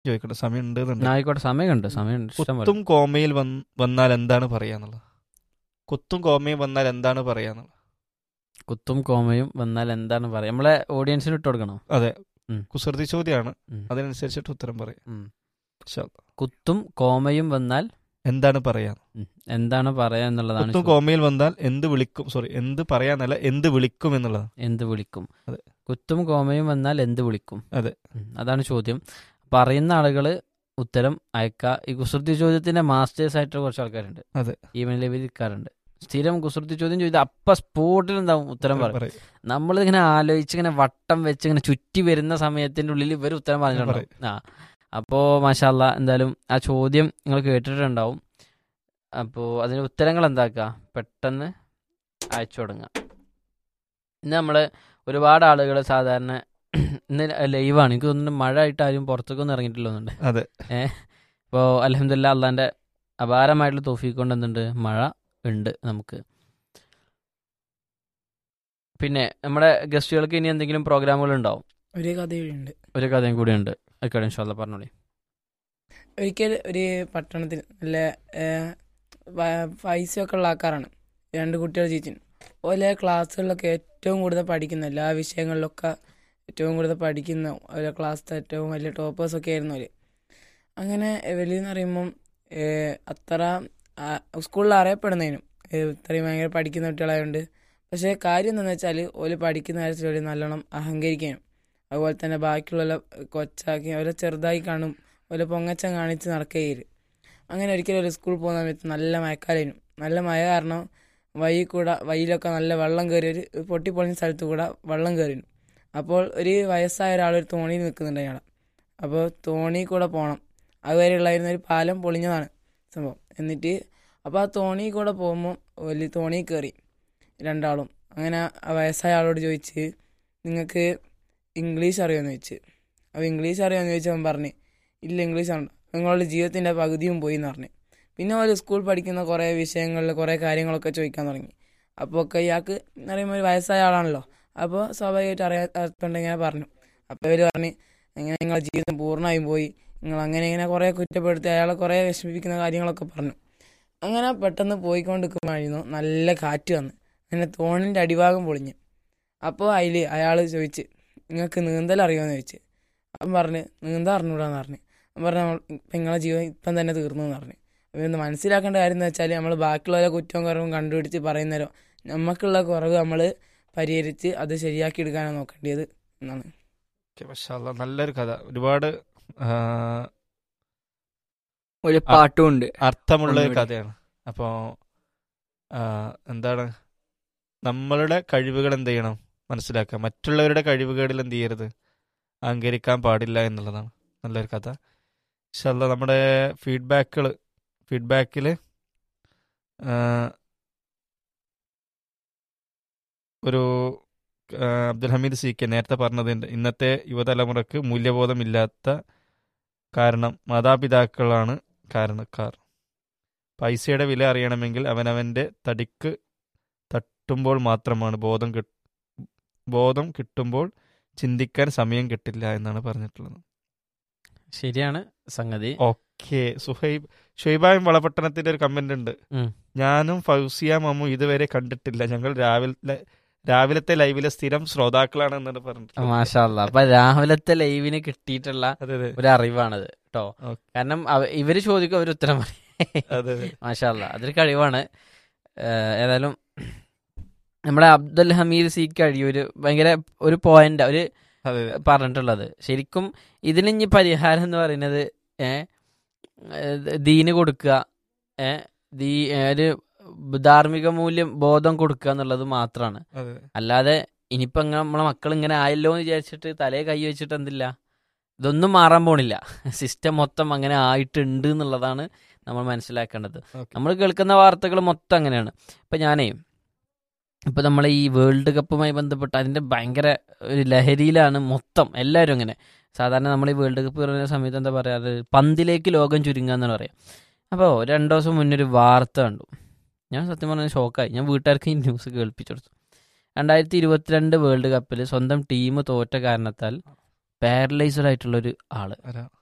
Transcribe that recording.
ചോദിക്കട്ടെ സമയം ഉണ്ട് ആയിക്കോട്ടെ സമയമുണ്ട് സമയമുണ്ട് ഇഷ്ടം പോലെ കുത്തും കോമയിൽ വന്ന് വന്നാൽ എന്താണ് പറയാന്നുള്ളത് കുത്തും കോമയും വന്നാൽ എന്താണ് പറയാന്നുള്ളത് കുത്തും കോമയും വന്നാൽ എന്താണ് പറയാ നമ്മളെ ഓഡിയൻസിന് ഇട്ട് കൊടുക്കണോ അതെ ഉം. കുസൃതി ചോദ്യമാണ് ഉം. അതിനനുസരിച്ചിട്ട് ഉത്തരം പറയാം ഉം. ഇൻഷാ അല്ലാ. കുത്തും കോമയും വന്നാൽ എന്താണ് പറയാ ഉം, എന്താണ് പറയാ എന്നുള്ളതാണ് കുത്തും ചോദ്യം. കോമയിൽ വന്നാൽ എന്ത് വിളിക്കും സോറി എന്ത് പറയാന്നല്ല എന്ത് വിളിക്കും എന്നുള്ളതാണ് എന്ത് വിളിക്കും അതെ. കുത്തും കോമയും വന്നാൽ എന്ത് വിളിക്കും അതെ. ഉം, അതാണ് ചോദ്യം പറയുന്ന ആളുകള് ഉത്തരം അയക്ക ഈ കുസൃതി ചോദ്യത്തിന്റെ മാസ്റ്റേഴ്സ് ആയിട്ടുള്ള കുറച്ച് ആൾക്കാരുണ്ട് അതെ. ഈമെയിൽ എഴുതിക്കാറുണ്ട് സ്ഥിരം കുസൃതി ചോദ്യം ചെയ്ത് അപ്പ സ്പോട്ടിൽ എന്താവും ഉത്തരം പറയും പറയും. നമ്മളിങ്ങനെ ആലോചിച്ച് ഇങ്ങനെ വട്ടം വെച്ച് ഇങ്ങനെ ചുറ്റി വരുന്ന സമയത്തിന്റെ ഉള്ളിൽ ഇവർ ഉത്തരം പറഞ്ഞിട്ടുണ്ടാവും ആ അപ്പോൾ മാഷാല്ല എന്തായാലും ആ ചോദ്യം നിങ്ങൾ കേട്ടിട്ടുണ്ടാവും അപ്പോൾ അതിന് ഉത്തരങ്ങൾ എന്താക്കുക പെട്ടെന്ന് അയച്ചു തുടങ്ങുക ഇന്ന് നമ്മൾ ഒരുപാട് ആളുകൾ സാധാരണ ഇന്ന് ലൈവാണ് എനിക്ക് തോന്നുന്നു മഴ ആയിട്ട് ആരും പുറത്തേക്കൊന്നും ഇറങ്ങിയിട്ടില്ല തോന്നുന്നുണ്ട് അതെ ഇപ്പോൾ അലഹമില്ല അള്ളാൻ്റെ അപാരമായിട്ടുള്ള തോഫീക്ക് കൊണ്ട് എന്തുണ്ട് മഴ ഉണ്ട് നമുക്ക് പിന്നെ നമ്മുടെ ഗസ്റ്റുകൾക്ക് ഇനി എന്തെങ്കിലും പ്രോഗ്രാമുകൾ ഉണ്ടാവും ഒരു കഥയുണ്ട് ഒരു കഥയും കൂടി ഉണ്ട് ആയിക്കോട്ടെ ഇൻഷാല്ല പറഞ്ഞോളി ഒരിക്കൽ ഒരു പട്ടണത്തിൽ നല്ല ഏഹ്, വ- പൈസയൊക്കെ ഉള്ള ആൾക്കാരാണ് രണ്ട് കുട്ടികൾ ചേച്ചി ഓലെ ക്ലാസ്സുകളിലൊക്കെ ഏറ്റവും കൂടുതൽ പഠിക്കുന്ന എല്ലാ വിഷയങ്ങളിലൊക്കെ ഏറ്റവും കൂടുതൽ പഠിക്കുന്ന ഓരോ ക്ലാസ്സിലെ ഏറ്റവും വലിയ ടോപ്പേഴ്സൊക്കെ ആയിരുന്നു അവർ അങ്ങനെ വലിയെന്ന് പറയുമ്പം ഏഹ്, അത്ര ആ, സ്കൂളിൽ അറിയപ്പെടുന്നതിനും ഏഹ്, ഇത്രയും ഭയങ്കര പഠിക്കുന്ന കുട്ടികളായതുകൊണ്ട് പക്ഷേ കാര്യം എന്താണെന്ന് വെച്ചാൽ ഓല് പഠിക്കുന്ന കാര്യത്തിൽ ഒരു നല്ലോണം അഹങ്കരിക്കാനും അതുപോലെ തന്നെ ബാക്കിയുള്ള കൊച്ചാക്കി അവരെ ചെറുതായി കാണും ഒരു പൊങ്ങച്ചം കാണിച്ച് നടക്കുകയില്ല അങ്ങനെ ഒരിക്കലും ഒരു സ്കൂളിൽ പോകുന്ന സമയത്ത് നല്ല മഴക്കാലേനും നല്ല മഴ കാരണം വഴി കൂടെ വഴിയിലൊക്കെ നല്ല വെള്ളം കയറി ഒരു പൊട്ടിപ്പൊളിഞ്ഞ സ്ഥലത്ത് കൂടെ വെള്ളം കയറിയിരുന്നു അപ്പോൾ ഒരു വയസ്സായ ഒരാൾ ഒരു തോണിയിൽ നിൽക്കുന്നുണ്ട് അയാളെ അപ്പോൾ തോണി കൂടെ പോകണം അതുവരെ ഉള്ളായിരുന്ന ഒരു പാലം പൊളിഞ്ഞതാണ് സംഭവം എന്നിട്ട് അപ്പോൾ ആ തോണി കൂടെ പോകുമ്പോൾ വലിയ തോണി കയറി രണ്ടാളും അങ്ങനെ ആ വയസ്സായ ആളോട് ചോദിച്ച് നിങ്ങൾക്ക് ഇംഗ്ലീഷ് അറിയുമെന്ന് ചോദിച്ച് അപ്പോൾ ഇംഗ്ലീഷ് അറിയാമെന്ന് ചോദിച്ചാൽ അവൻ പറഞ്ഞു ഇല്ല ഇംഗ്ലീഷ് ആണ് നിങ്ങളുടെ ജീവിതത്തിൻ്റെ പകുതിയും പോയി എന്ന് പറഞ്ഞു പിന്നെ ഒരു സ്കൂൾ പഠിക്കുന്ന കുറേ വിഷയങ്ങളിൽ കുറേ കാര്യങ്ങളൊക്കെ ചോദിക്കാൻ തുടങ്ങി അപ്പോൾ ഒക്കെ ഇയാൾക്ക് എന്ന് പറയുമ്പോൾ ഒരു വയസ്സായ ആളാണല്ലോ അപ്പോൾ സ്വാഭാവികമായിട്ട് അറിയാത്തോണ്ട് ഇങ്ങനെ പറഞ്ഞു അപ്പോൾ ഇവർ പറഞ്ഞ് ഇങ്ങനെ നിങ്ങളുടെ ജീവിതം പൂർണ്ണമായും പോയി നിങ്ങൾ അങ്ങനെ ഇങ്ങനെ കുറേ കുറ്റപ്പെടുത്തി അയാളെ കുറേ വിഷമിപ്പിക്കുന്ന കാര്യങ്ങളൊക്കെ പറഞ്ഞു അങ്ങനെ പെട്ടെന്ന് പോയിക്കൊണ്ടിരിക്കുമ്പോഴായിരുന്നു നല്ല കാറ്റ് വന്ന് അങ്ങനെ തോണിൻ്റെ അടിഭാഗം പൊളിഞ്ഞ് അപ്പോൾ അതിൽ അയാൾ ചോദിച്ച് നിങ്ങൾക്ക് നീന്തൽ അറിയുമെന്ന് ചോദിച്ച് അവൻ പറഞ്ഞ് നീന്താൻ അറിഞ്ഞൂടാന്ന് പറഞ്ഞു അവൻ പറഞ്ഞു ഇപ്പം നിങ്ങളെ ജീവൻ ഇപ്പം തന്നെ തീർന്നു എന്ന് പറഞ്ഞു അപ്പോൾ ഇത് മനസ്സിലാക്കേണ്ട കാര്യം എന്ന് വെച്ചാൽ നമ്മൾ ബാക്കിയുള്ളവരെ കുറ്റവും കുറവും കണ്ടുപിടിച്ച് പറയുന്നേരോ നമുക്കുള്ള കുറവ് നമ്മൾ പരിഹരിച്ച് അത് ശരിയാക്കി എടുക്കാനാണ് നോക്കേണ്ടത് എന്നാണ് ഓക്കേ, മാഷാ അല്ലാ. നല്ലൊരു കഥ ഒരുപാട് ആ, ഒരു പാട്ടും ഉണ്ട് അർത്ഥമുള്ള ഒരു ഒന്നുകൂടി. കഥയാണ് അപ്പോൾ എന്താണ് നമ്മളുടെ കഴിവുകൾ എന്ത് ചെയ്യണം മനസ്സിലാക്കുക മറ്റുള്ളവരുടെ കഴിവുകളിൽ എന്ത് ചെയ്യരുത് അഹങ്കരിക്കാൻ പാടില്ല എന്നുള്ളതാണ് നല്ലൊരു കഥ ഇൻഷാല്ല നമ്മുടെ ഫീഡ്ബാക്കുകൾ ഫീഡ്ബാക്കിൽ ഒരു ആ, അബ്ദുൽ ഹമീദ് സി കെ നേരത്തെ പറഞ്ഞതിൻ്റെ ഇന്നത്തെ യുവതലമുറക്ക് മൂല്യബോധമില്ലാത്ത കാരണം മാതാപിതാക്കളാണ് കാരണക്കാർ പൈസയുടെ വില അറിയണമെങ്കിൽ അവനവൻ്റെ തടിക്ക് തട്ടുമ്പോൾ മാത്രമാണ് ബോധം കിട്ട ബോധം കിട്ടുമ്പോൾ ചിന്തിക്കാൻ സമയം കിട്ടില്ല എന്നാണ് പറഞ്ഞിട്ടുള്ളത് ശരിയാണ് സംഗതി ഓക്കെ സുഹൈബ് ഷുഹൈബായും വളപട്ടണത്തിന്റെ ഒരു കമന്റ് ഉണ്ട് ഉം. ഞാനും ഫൗസിയ മമ്മു ഇതുവരെ കണ്ടിട്ടില്ല ഞങ്ങൾ രാവിലെ രാവിലത്തെ ലൈവിലെ സ്ഥിരം ശ്രോതാക്കളാണ് എന്നാണ് പറഞ്ഞിട്ടുള്ളത് മാഷാല്ല അപ്പൊ രാവിലത്തെ ലൈവിന് കിട്ടിയിട്ടുള്ള അതെ അതെ ഒരു അറിവാണത് കേട്ടോ ഓക്കെ. കാരണം അവ- ഇവര് ചോദിക്കും അവർ ഉത്തരം പറയും അതെ അതെ മാഷാല്ല അതൊരു കഴിവാണ് ഏഹ് ഏതായാലും നമ്മുടെ അബ്ദുൽ ഹമീദ് സി കഴിയൂര് ഭയങ്കര ഒരു പോയിന്റ് ഒരു അതെ അതെ പറഞ്ഞിട്ടുള്ളത് ശരിക്കും ഇതിന് ഇനി പരിഹാരം എന്ന് പറയുന്നത് ഏ ഏഹ് ദീന് കൊടുക്കുക ഏ ദീ ഏ, ഒരു ധാർമ്മിക മൂല്യം ബോധം കൊടുക്കുക എന്നുള്ളത് മാത്രമാണ് അതെ അല്ലാതെ ഇനിയിപ്പോ ഇങ്ങനെ നമ്മളെ മക്കൾ ഇങ്ങനെ ആയല്ലോ എന്ന് വിചാരിച്ചിട്ട് തലയെ കൈ വെച്ചിട്ട് എന്തില്ല ഇതൊന്നും മാറാൻ പോണില്ല സിസ്റ്റം മൊത്തം അങ്ങനെ ആയിട്ടുണ്ട് എന്നുള്ളതാണ് നമ്മൾ മനസ്സിലാക്കേണ്ടത് ഓക്കെ. നമ്മൾ കേൾക്കുന്ന വാർത്തകൾ മൊത്തം അങ്ങനെയാണ് ഇപ്പൊ ഞാനേ ഇപ്പൊ നമ്മൾ ഈ വേൾഡ് കപ്പുമായി ബന്ധപ്പെട്ട് അതിന്റെ ഭയങ്കര ഒരു ലഹരിയിലാണ് മൊത്തം എല്ലാവരും അങ്ങനെ സാധാരണ നമ്മൾ ഈ വേൾഡ് കപ്പ് പറയുന്ന സമയത്ത് എന്താ പറയാ അത് പന്തിലേക്ക് ലോകം ചുരുങ്ങുക എന്നാണ് പറയാം അപ്പോൾ രണ്ടു ദിവസം മുന്നേ ഒരു വാർത്ത കണ്ടു ഞാൻ സത്യം പറഞ്ഞ ഷോക്കായി ഞാൻ വീട്ടുകാർക്ക് ഈ ന്യൂസ് കേൾപ്പിച്ചു കൊടുത്തു രണ്ടായിരത്തി ഇരുപത്തിരണ്ട് വേൾഡ് കപ്പിൽ സ്വന്തം ടീം തോറ്റ കാരണത്താൽ പാരലൈസ്ഡ് ആയിട്ടുള്ള ഒരു ആള് വരാം